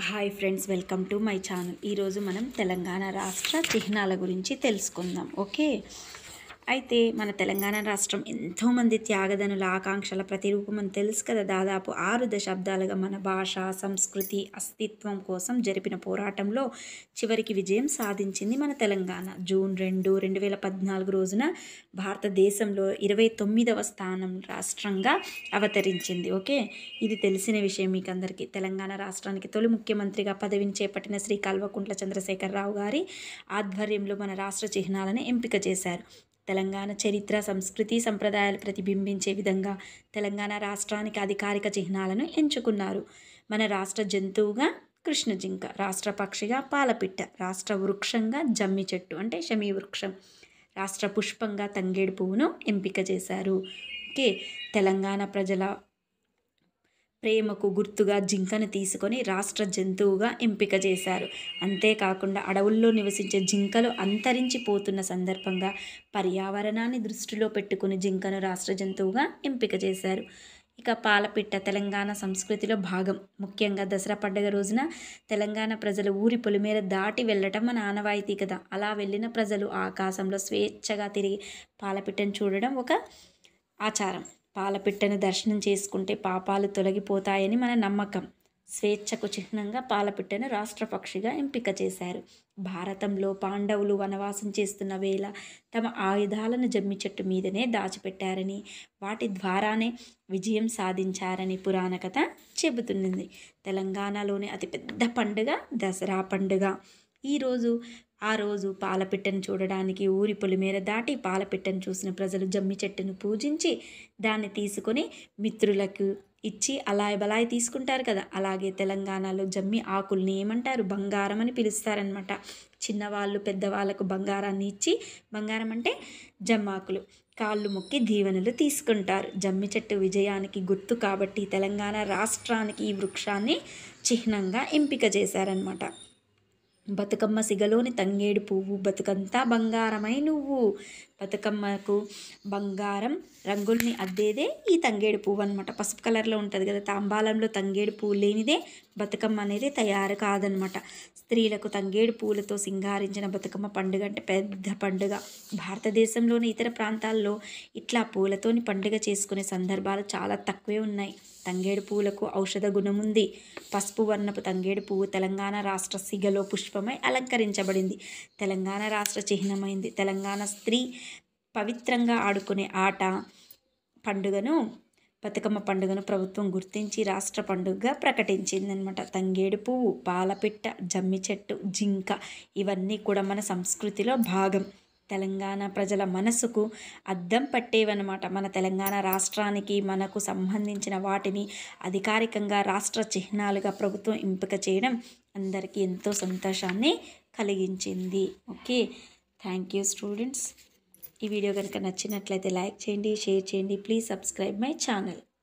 hi friends welcome to my channel ఈరోజు మనం తెలంగాణ రాష్ట్ర చిహ్నాల గురించి తెలుసుకుందాం ఓకే అయితే మన తెలంగాణ రాష్ట్రం ఎంతోమంది త్యాగదనుల ఆకాంక్షల ప్రతిరూపం అని తెలుసు కదా దాదాపు ఆరు దశాబ్దాలుగా మన భాష సంస్కృతి అస్తిత్వం కోసం జరిపిన పోరాటంలో చివరికి విజయం సాధించింది మన తెలంగాణ జూన్ రెండు రెండు వేల పద్నాలుగు రోజున భారతదేశంలో ఇరవై తొమ్మిదవ స్థానం రాష్ట్రంగా అవతరించింది ఓకే ఇది తెలిసిన విషయం మీకు అందరికీ తెలంగాణ రాష్ట్రానికి తొలి ముఖ్యమంత్రిగా పదవిని చేపట్టిన శ్రీ కల్వకుంట్ల చంద్రశేఖరరావు గారి ఆధ్వర్యంలో మన రాష్ట్ర చిహ్నాలను ఎంపిక చేశారు తెలంగాణ చరిత్ర సంస్కృతి సంప్రదాయాలు ప్రతిబింబించే విధంగా తెలంగాణ రాష్ట్రానికి అధికారిక చిహ్నాలను ఎంచుకున్నారు మన రాష్ట్ర జంతువుగా కృష్ణ జింక రాష్ట్ర పక్షిగా పాలపిట్ట రాష్ట్ర వృక్షంగా జమ్మి చెట్టు అంటే షమీ వృక్షం రాష్ట్ర పుష్పంగా తంగేడు పువ్వును ఎంపిక చేశారు ఓకే తెలంగాణ ప్రజల ప్రేమకు గుర్తుగా జింకను తీసుకొని రాష్ట్ర జంతువుగా ఎంపిక చేశారు అంతేకాకుండా అడవుల్లో నివసించే జింకలు అంతరించిపోతున్న సందర్భంగా పర్యావరణాన్ని దృష్టిలో పెట్టుకుని జింకను రాష్ట్ర జంతువుగా ఎంపిక చేశారు ఇక పాలపిట్ట తెలంగాణ సంస్కృతిలో భాగం ముఖ్యంగా దసరా పండుగ రోజున తెలంగాణ ప్రజలు ఊరి పొలిమేర దాటి వెళ్ళటం మన ఆనవాయితీ కదా అలా వెళ్ళిన ప్రజలు ఆకాశంలో స్వేచ్ఛగా తిరిగి పాలపిట్టను చూడడం ఒక ఆచారం పాలపిట్టను దర్శనం చేసుకుంటే పాపాలు తొలగిపోతాయని మన నమ్మకం స్వేచ్ఛకు చిహ్నంగా పాలపిట్టను రాష్ట్ర పక్షిగా ఎంపిక చేశారు భారతంలో పాండవులు వనవాసం చేస్తున్న వేళ తమ ఆయుధాలను జమ్మి చెట్టు మీదనే దాచిపెట్టారని వాటి ద్వారానే విజయం సాధించారని పురాణ కథ చెబుతున్నది తెలంగాణలోని అతిపెద్ద పండుగ దసరా పండుగ ఈరోజు ఆ రోజు పాలపిట్టను చూడడానికి ఊరి పొలిమేర దాటి పాలపిట్టను చూసిన ప్రజలు జమ్మి చెట్టును పూజించి దాన్ని తీసుకొని మిత్రులకు ఇచ్చి అలాయ్ బలాయ్ తీసుకుంటారు కదా అలాగే తెలంగాణలో జమ్మి ఆకుల్ని ఏమంటారు బంగారం అని పిలుస్తారనమాట చిన్నవాళ్ళు పెద్దవాళ్ళకు బంగారాన్ని ఇచ్చి బంగారం అంటే జమ్మాకులు కాళ్ళు మొక్కి దీవెనలు తీసుకుంటారు జమ్మి చెట్టు విజయానికి గుర్తు కాబట్టి తెలంగాణ రాష్ట్రానికి ఈ వృక్షాన్ని చిహ్నంగా ఎంపిక చేశారనమాట బతుకమ్మ సిగలోని తంగేడు పువ్వు బతుకంతా బంగారమై నువ్వు బతుకమ్మకు బంగారం రంగుల్ని అద్దేదే ఈ తంగేడు పువ్వు అనమాట పసుపు కలర్లో ఉంటుంది కదా తాంబాలంలో తంగేడు పువ్వు లేనిదే బతుకమ్మ అనేది తయారు కాదనమాట స్త్రీలకు తంగేడు పూలతో సింగారించిన బతుకమ్మ పండుగ అంటే పెద్ద పండుగ భారతదేశంలోని ఇతర ప్రాంతాల్లో ఇట్లా పూలతోని పండుగ చేసుకునే సందర్భాలు చాలా తక్కువే ఉన్నాయి తంగేడు పువ్వులకు ఔషధ గుణం ఉంది పసుపు వర్ణపు తంగేడు పువ్వు తెలంగాణ రాష్ట్ర సిగలో పుష్పమై అలంకరించబడింది తెలంగాణ రాష్ట్ర చిహ్నమైంది తెలంగాణ స్త్రీ పవిత్రంగా ఆడుకునే ఆట పండుగను బతుకమ్మ పండుగను ప్రభుత్వం గుర్తించి రాష్ట్ర పండుగగా ప్రకటించిందనమాట తంగేడు పువ్వు పాలపిట్ట జమ్మి చెట్టు జింక ఇవన్నీ కూడా మన సంస్కృతిలో భాగం తెలంగాణ ప్రజల మనసుకు అద్దం పట్టేవన్నమాట మన తెలంగాణ రాష్ట్రానికి మనకు సంబంధించిన వాటిని అధికారికంగా రాష్ట్ర చిహ్నాలుగా ప్రభుత్వం ఎంపిక చేయడం అందరికీ ఎంతో సంతోషాన్ని కలిగించింది ఓకే థ్యాంక్ యూ స్టూడెంట్స్ ఈ వీడియో కనుక నచ్చినట్లయితే లైక్ చేయండి షేర్ చేయండి ప్లీజ్ సబ్స్క్రైబ్ మై ఛానల్